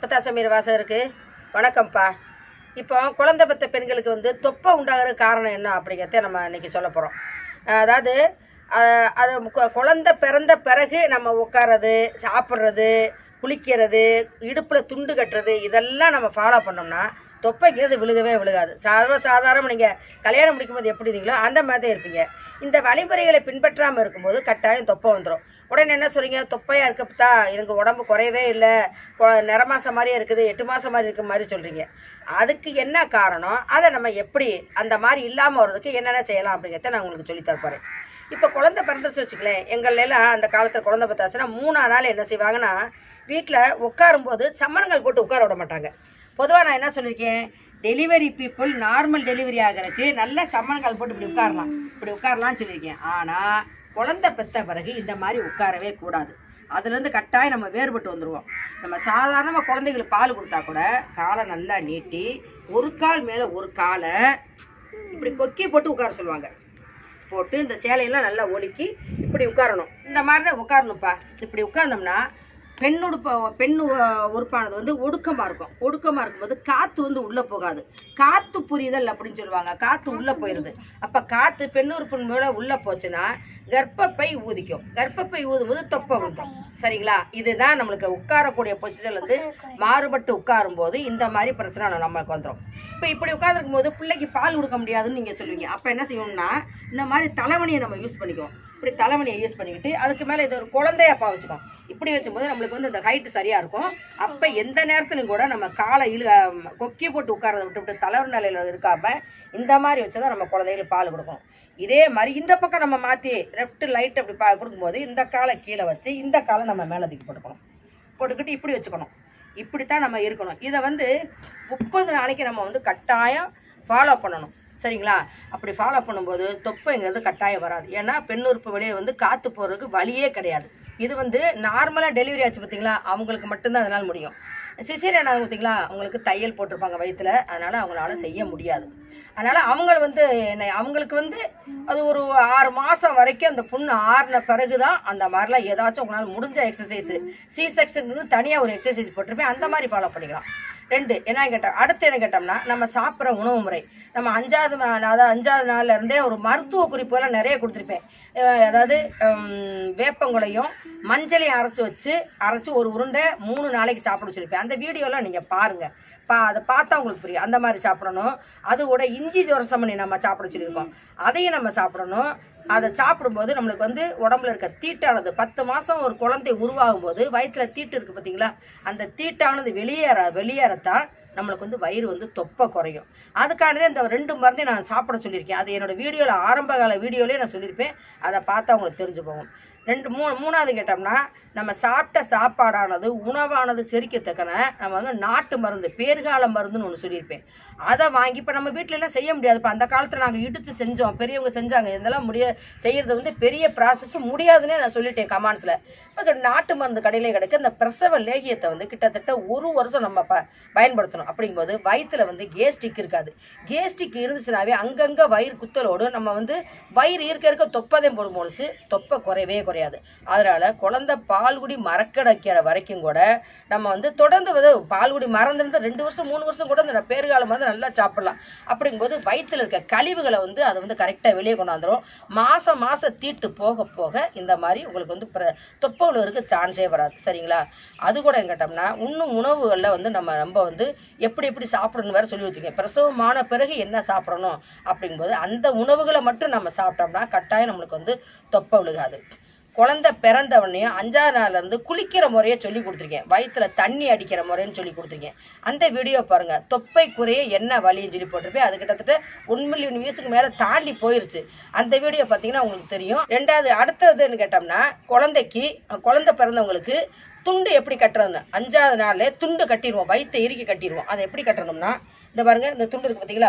பத்தாசமீர் வாசகருக்கு வணக்கம்ப்பா இப்போ குழந்தை பெற்ற பெண்களுக்கு வந்து தொப்பை உண்டாகிற காரணம் என்ன அப்படிங்கிறத நம்ம இன்னைக்கு சொல்ல போகிறோம் அதாவது அஹ், அது கு- குழந்தை பிறந்த பிறகு நம்ம உட்கார்றது சாப்பிட்றது குளிக்கிறது இடுப்பில் துண்டு கட்டுறது இதெல்லாம் நம்ம ஃபாலோ பண்ணோம்னா தொப்பைங்கிறது விழுகவே விழுகாது சர்வ சாதாரண நீங்கள் கல்யாணம் முடிக்கும்போது எப்படி இருந்தீங்களோ அந்த மாதிரி தான் இருப்பீங்க இந்த வழிமுறைகளை பின்பற்றாமல் இருக்கும்போது கட்டாயம் தொப்பை வந்துடும் உடனே என்ன சொல்றீங்க தொப்பையாக இருக்கப்பட்டா எனக்கு உடம்பு குறையவே இல்லை நிற மாதம் மாதிரியே இருக்குது எட்டு மாதம் மாதிரி இருக்க மாதிரி சொல்கிறீங்க அதுக்கு என்ன காரணம் அதை நம்ம எப்படி அந்த மாதிரி இல்லாமல் வர்றதுக்கு என்னென்ன செய்யலாம் அப்படிங்கிறத நான் உங்களுக்கு சொல்லித் தர போகிறேன் இப்போ குழந்தை பிறந்துச்சு வச்சுக்கலேன் எங்கள்ல எல்லாம் அந்த காலத்தில் குழந்தை பார்த்தாச்சுன்னா மூணா நாள் என்ன செய்வாங்கன்னா வீட்டில் உட்காரும்போது சம்மணங்கள் போட்டு உட்கார விட மாட்டாங்க பொதுவாக நான் என்ன சொல்லியிருக்கேன் டெலிவரி பீப்புள் நார்மல் டெலிவரி ஆகிறதுக்கு நல்ல சம்மணங்கள் போட்டு இப்படி உட்காரலாம் இப்படி உட்காரலாம்னு சொல்லியிருக்கேன் ஆனால் குழந்தை பெற்ற பிறகு இந்த மாதிரி உட்காரவே கூடாது அதுலேருந்து கட்டாயம் நம்ம வேறுபட்டு வந்துடுவோம் நம்ம சாதாரணமாக குழந்தைகளுக்கு பால் கொடுத்தா கூட காலை நல்லா நீட்டி ஒரு கால் மேலே ஒரு காலை இப்படி கொக்கி போட்டு உட்கார சொல்லுவாங்க போட்டு இந்த சேலையெல்லாம் நல்லா ஒலுக்கி இப்படி உட்காரணும் இந்த மாதிரி தான் உட்காரணும்ப்பா இப்படி உட்கார்ந்தோம்னா பெண் உடுப்ப பெண் உ- உறுப்பானது வந்து ஒடுக்கமாக இருக்கும் ஒடுக்கமாக இருக்கும்போது காற்று வந்து உள்ளே போகாது காற்று புரிதல் அப்படின்னு சொல்லுவாங்க காற்று உள்ளே போயிடுது அப்போ காற்று பெண் உறுப்பின் மேலே உள்ளே போச்சுன்னா கர்ப்பப்பை ஊதிக்கும் கர்ப்பப்பை ஊதும்போது தொப்பை விழுந்தும் சரிங்களா இதுதான் நம்மளுக்கு உட்காரக்கூடிய பொசிஷன்ல இருந்து மாறுபட்டு உட்காரும் போது இந்த மாதிரி பிரச்சனை நம்மளுக்கு வந்துடும் இப்போ இப்படி உட்காந்துருக்கும் போது பிள்ளைக்கு பால் கொடுக்க முடியாதுன்னு நீங்கள் சொல்லுவீங்க அப்போ என்ன செய்யணும்னா இந்த மாதிரி தலைவணியை நம்ம யூஸ் பண்ணிக்குவோம் இப்படி தலைவணியை யூஸ் பண்ணிக்கிட்டு அதுக்கு மேலே இது ஒரு குழந்தையப்பா வச்சுக்கோம் இப்படி வச்சும்போது நம்மளுக்கு வந்து இந்த ஹைட்டு சரியாக இருக்கும் அப்போ எந்த நேரத்துலையும் கூட நம்ம காலை இழு அஹ் கொக்கி போட்டு உட்காரத விட்டு விட்டு தலைவர் நிலையில் இருக்காம இந்த மாதிரி வச்சு தான் நம்ம குழந்தைகளுக்கு பால் கொடுக்கணும் இதே மாதிரி இந்த பக்கம் நம்ம மாற்றி லெஃப்ட் லைட் அப்படி பா கொடுக்கும்போது இந்த காலை கீழே வச்சு இந்த காலை நம்ம மேலே தூக்கி போட்டுக்கணும் போட்டுக்கிட்டு இப்படி வச்சுக்கணும் இப்படித்தான் நம்ம இருக்கணும் இதை வந்து முப்பது நாளைக்கு நம்ம வந்து கட்டாயம் ஃபாலோ பண்ணணும் சரிங்களா அப்படி ஃபாலோ பண்ணும்போது தொப்பைங்கிறது கட்டாயம் வராது ஏன்னா பெண் உறுப்பு வெளியே வந்து காற்று போகிறதுக்கு வழியே கிடையாது இது வந்து நார்மலாக டெலிவரி ஆச்சு பார்த்தீங்களா அவங்களுக்கு மட்டும்தான் அதனால் முடியும் சிசேரியன் ஆகும் பார்த்தீங்களா அவங்களுக்கு தையல் போட்டிருப்பாங்க வயித்துல அதனால் அவங்களால செய்ய முடியாது அதனால் அவங்க வந்து என்ன அவங்களுக்கு வந்து அது ஒரு ஆறு மாதம் வரைக்கும் அந்த புண்ணு ஆறின பிறகு தான் அந்த மாதிரிலாம் ஏதாச்சும் உங்களால் முடிஞ்ச எக்ஸசைஸ் சி செக்ஷன் தனியாக ஒரு எக்ஸசைஸ் போட்டிருப்பேன் அந்த மாதிரி ஃபாலோ பண்ணிக்கலாம் ரெண்டு என்ன கேட்டோம் அடுத்து என்ன கேட்டோம்னா நம்ம சாப்பிட்ற உணவு முறை நம்ம அஞ்சாவது நா- அதாவது அஞ்சாவது நாள்ல இருந்தே ஒரு மருத்துவ குறிப்புகள்லாம் நிறைய கொடுத்துருப்பேன் அஹ் அதாவது ஹம், வேப்பங்குலையும் மஞ்சளையும் அரைச்சி வச்சு அரைச்சி ஒரு உருண்டை மூணு நாளைக்கு சாப்பிட சொல்லியிருப்பேன் அந்த வீடியோலாம் நீங்கள் பாருங்கள் பா அதை பார்த்தா உங்களுக்கு புரியும் அந்த மாதிரி சாப்பிடணும் அது கூட இஞ்சி ஜோரசமணி நம்ம சாப்பிட சொல்லியிருக்கோம் அதையும் நம்ம சாப்பிடணும் அதை சாப்பிடும்போது நம்மளுக்கு வந்து உடம்புல இருக்க தீட்டானது பத்து மாதம் ஒரு குழந்தை உருவாகும் போது வயிற்றுல தீட்டு இருக்குது பார்த்தீங்களா அந்த தீட்டானது வெளியேற வெளியேறத்தான் நம்மளுக்கு வந்து வயிறு வந்து தொப்பை குறையும் அதுக்கானதே இந்த ரெண்டு மருந்தையும் நான் சாப்பிட சொல்லியிருக்கேன் அது என்னோட வீடியோவில் ஆரம்ப கால வீடியோலேயே நான் சொல்லியிருப்பேன் அதை பார்த்தா உங்களுக்கு தெரிஞ்சு போகும் ரெண்டு மூணு மூணாவது கேட்டோம்னா நம்ம சாப்பிட்ட சாப்பாடானது உணவானது செரிக்கத்தக்கன நம்ம வந்து நாட்டு மருந்து பேர்கால மருந்துன்னு ஒன்று சொல்லியிருப்பேன் அதை வாங்கி இப்போ நம்ம வீட்ல எல்லாம் செய்ய முடியாது இப்போ அந்த காலத்தில் நாங்கள் இடித்து செஞ்சோம் பெரியவங்க செஞ்சாங்க இதெல்லாம் முடிய செய்யறது வந்து பெரிய ப்ராசஸ் முடியாதுன்னே நான் சொல்லிட்டேன் கமாண்ட்ஸில் இப்போ நாட்டு மருந்து கடையிலே கிடைக்க இந்த பிரசவ லேகியத்தை வந்து கிட்டத்தட்ட ஒரு வருஷம் நம்ம ப பயன்படுத்தணும் அப்படிங்கும்போது வயிற்றுல வந்து கேஸ்டிக் இருக்காது கேஸ்டிக் இருந்துச்சுனாவே அங்கங்கே வயிறு குத்தலோடு நம்ம வந்து வயிறு இருக்க இருக்க தொப்பதை போடும் பொழுது தொப்பை குறையவே குறையாது அதனால குழந்தை பால்குடி மறக்கடைக்கிற வரைக்கும் கூட நம்ம வந்து தொடர்ந்து வந்து பால்குடி மறந்துருந்து ரெண்டு வருஷம் மூணு வருஷம் கூட இந்த பேறுகாலம் வந்து நல்லா சாப்பிடலாம் அப்படிங்கும்போது வயிற்றுல இருக்க கழிவுகளை வந்து அதை வந்து கரெக்டாக வெளியே கொண்டாந்துரும் மாசம் மாசம் தீட்டு போக போக இந்த மாதிரி உங்களுக்கு வந்து பிர- தொப்பை இருக்க சான்ஸே வராது சரிங்களா அது கூட என்ன கேட்டோம்னா இன்னும் உணவுகளில் வந்து நம்ம நம்ம வந்து எப்படி எப்படி சாப்பிடணும் வேற சொல்லி வச்சுருக்கேன் பிரசவமான பிறகு என்ன சாப்பிடணும் அப்படிங்கும்போது அந்த உணவுகளை மட்டும் நம்ம சாப்பிட்டோம்னா கட்டாயம் நம்மளுக்கு வந்து தொப்பை விழுகாது குழந்தை பிறந்த உடனே அஞ்சாவது நாள்ல இருந்து குளிக்கிற முறையை சொல்லி கொடுத்துருக்கேன் வயிற்றுல தண்ணி அடிக்கிற முறைன்னு சொல்லி கொடுத்துருக்கேன் அந்த வீடியோ பாருங்க தொப்பை குறைய என்ன வழின்னு சொல்லி போட்டிருப்பேன் அது கிட்டத்தட்ட ஒன் மில்லியன் வியூஸுக்கு மேலே தாண்டி போயிருச்சு அந்த வீடியோ பார்த்தீங்கன்னா உங்களுக்கு தெரியும் ரெண்டாவது அடுத்ததுன்னு கேட்டோம்னா குழந்தைக்கு குழந்தை பிறந்தவங்களுக்கு துண்டு எப்படி கட்டுறதுன்னு அஞ்சாவது நாள்ல துண்டு கட்டிடுவோம் வயிற்றை இறுக்கி கட்டிடுவோம் அதை எப்படி கட்டணும்னா இந்த பாருங்க இந்த துண்டு இருக்கு பார்த்தீங்களா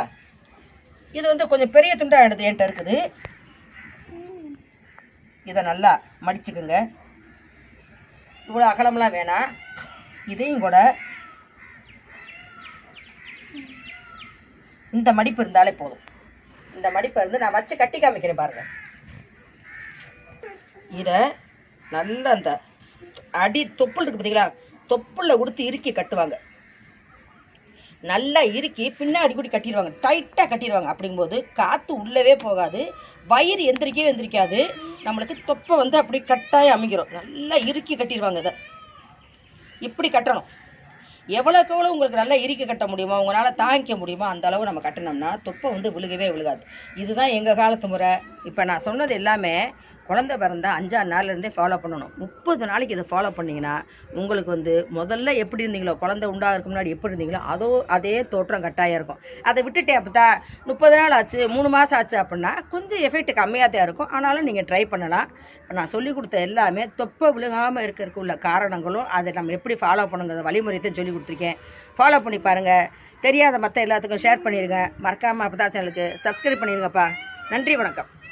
இது வந்து கொஞ்சம் பெரிய துண்டா எடுத்து என்கிட்ட இருக்குது இதை நல்லா மடிச்சுக்குங்க இவ்வளோ அகலம்லாம் வேணாம் இதையும் கூட இந்த மடிப்பு இருந்தாலே போதும் இந்த மடிப்பை இருந்து நான் வச்சு கட்டி காமிக்கிறேன் பாருங்க இதை நல்லா அந்த அடி தொப்புள் இருக்கு பார்த்தீங்களா தொப்புள்ள கொடுத்து இறுக்கி கட்டுவாங்க நல்லா இறுக்கி பின்னாடி கூடி கட்டிடுவாங்க டைட்டாக கட்டிடுவாங்க அப்படிங்கும்போது காற்று உள்ளவே போகாது வயிறு எந்திரிக்கவே எந்திரிக்காது நம்மளுக்கு தொப்பை வந்து அப்படி கட்டாயம் அமைக்கிறோம் நல்லா இறுக்கி கட்டிடுவாங்க இதை இப்படி கட்டணும் எவ்வளோக்கு எவ்வளோ உங்களுக்கு நல்லா இறுக்கி கட்ட முடியுமோ உங்களால் தாங்கிக்க முடியுமோ அந்த அளவு நம்ம கட்டினோம்னா தொப்பை வந்து விழுகவே விழுகாது இதுதான் எங்கள் காலத்து முறை இப்போ நான் சொன்னது எல்லாமே குழந்தை பிறந்தா அஞ்சாறு நாள்லேருந்தே ஃபாலோ பண்ணணும் முப்பது நாளைக்கு இதை ஃபாலோ பண்ணிங்கன்னா உங்களுக்கு வந்து முதல்ல எப்படி இருந்தீங்களோ குழந்தை உண்டாகிறதுக்கு முன்னாடி எப்படி இருந்தீங்களோ அதோ அதே தோற்றம் கட்டாயம் இருக்கும் அதை விட்டுட்டே அப்போ முப்பது நாள் ஆச்சு மூணு மாதம் ஆச்சு அப்படின்னா கொஞ்சம் எஃபெக்ட் கம்மியாக தான் இருக்கும் ஆனாலும் நீங்கள் ட்ரை பண்ணலாம் இப்போ நான் சொல்லி கொடுத்த எல்லாமே தொப்பை விழுகாமல் இருக்கிறதுக்கு உள்ள காரணங்களும் அதை நம்ம எப்படி ஃபாலோ பண்ணுங்கிற வழிமுறையத்தையும் சொல்லி கொடுத்துருக்கேன் ஃபாலோ பண்ணி பாருங்கள் தெரியாத மற்ற எல்லாத்துக்கும் ஷேர் பண்ணிடுங்க மறக்காமல் அப்போ தான் சேனலுக்கு சப்ஸ்கிரைப் பண்ணிடுங்கப்பா நன்றி வணக்கம்